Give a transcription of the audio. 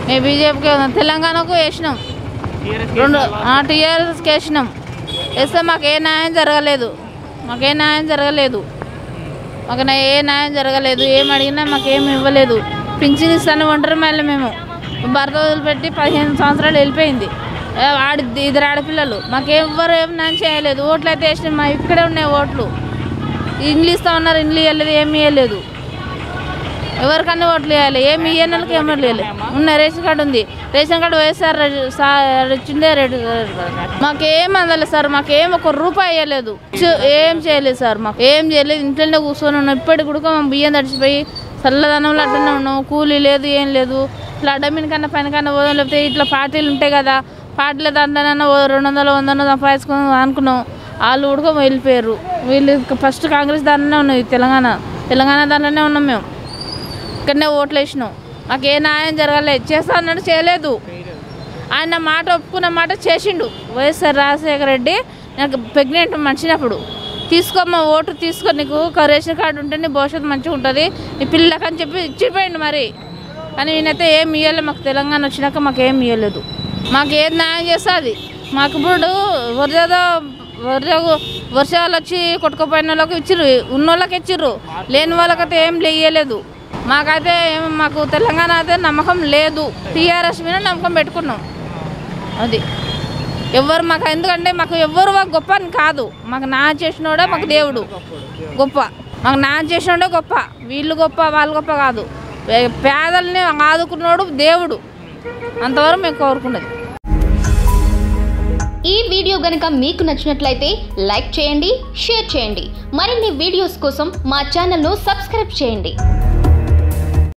మేము బీజేపీకి తెలంగాణకు వేసినాం రెండు టీఆర్ఎస్కి వేసినాం వేస్తే మాకు ఏ న్యాయం జరగలేదు మాకు ఏ న్యాయం జరగలేదు మాకు నా- ఏ న్యాయం జరగలేదు ఏం అడిగినా మాకు ఏమి ఇవ్వలేదు పింఛన్ ఇస్తాను ఒంటరి మళ్ళీ మేము భర్త వదిలిపెట్టి పదిహేను సంవత్సరాలు వెళ్ళిపోయింది ఏ, ఆడి ఇద్దరు ఆడపిల్లలు మాకు ఎవ్వరు ఏం న్యాయం చేయలేదు ఓట్లు అయితే వేసినాం మా ఇక్కడే ఉన్నాయి ఓట్లు ఇండ్లు ఇస్తా ఉన్నారు ఇండ్లు ఇవ్వలేదు ఏమి ఇవ్వలేదు ఎవరికన్నా ఓట్లు వేయాలి ఏమి ఇయ్యని వాళ్ళకి ఏమి వేయాలి ఉన్న రేషన్ కార్డు ఉంది రేషన్ కార్డు వైఎస్ఆర్ ఇచ్చిండే రెడ్డి మాకేం అందలేదు సార్ మాకేం ఒక రూపాయి వేయలేదు చు- ఏం చేయలేదు సార్ మాకు ఏం చేయలేదు ఇంట్లోనే కూర్చొని ఉన్నాం ఇప్పటికి కూడా మేము బియ్యం తడిచిపోయి చల్లదనంలో అట్లనే ఉన్నాం కూలీ లేదు ఏం లేదు ఇట్లా అడ్డమిన్ కన్నా పని కన్నా పోదాం లేకపోతే ఇట్లా పార్టీలు ఉంటాయి కదా పార్టీల దాంట్లోనన్నా ఓ రెండు వందలు వంద వందలు సంపాదించుకుని అనుకున్నాం వాళ్ళు ఉడక వెళ్ళిపోయారు వీళ్ళు ఫస్ట్ కాంగ్రెస్ దాంట్లోనే ఉన్నది తెలంగాణ తెలంగాణ దాంట్లోనే ఉన్నాం మేము ఇక్కడనే ఓట్లు వేసినాం మాకు ఏ న్యాయం జరగలేదు చేస్తా అన్నాడు చేయలేదు ఆయన మాట ఒప్పుకున్న మాట చేసిండు వైఎస్ఆర్ రాజశేఖర రెడ్డి నాకు ప్రెగ్నెంట్ మనిషినప్పుడు తీసుకోమ్మా ఓటు తీసుకో నీకు ఒక రేషన్ కార్డు ఉంటే నీ భవిష్యత్తు మంచిగా ఉంటుంది నీ పిల్లలకు అని చెప్పి ఇచ్చిపోయిండు మరి కానీ నేనైతే ఏం ఇవ్వలేదు మాకు తెలంగాణ వచ్చినాక మాకు ఏం ఇవ్వలేదు మాకు ఏది న్యాయం చేస్తుంది మాకు ఇప్పుడు వరద వరద వర్షాలు వచ్చి కొట్టుకుపోయిన వాళ్ళకి ఇచ్చిర్రు ఉన్న వాళ్ళకి ఇచ్చిర్రు లేని వాళ్ళకైతే ఏం ఇవ్వలేదు మాకైతే ఏం మాకు తెలంగాణ అయితే నమ్మకం లేదు టీఆర్ఎస్ మీద నమ్మకం పెట్టుకున్నాం అది ఎవరు మాకు ఎందుకంటే మాకు ఎవరు మాకు గొప్ప అని కాదు మాకు నా చేసినోడే మాకు దేవుడు గొప్ప మాకు నా చేసినోడే గొప్ప వీళ్ళు గొప్ప వాళ్ళు గొప్ప కాదు పే- పేదల్ని ఆదుకున్నోడు దేవుడు అంతవరకు మేము కోరుకున్నది ఈ వీడియో గనుక మీకు నచ్చినట్లయితే లైక్ చేయండి షేర్ చేయండి మరిన్ని వీడియోస్ కోసం మా ఛానల్ను సబ్స్క్రైబ్ చేయండి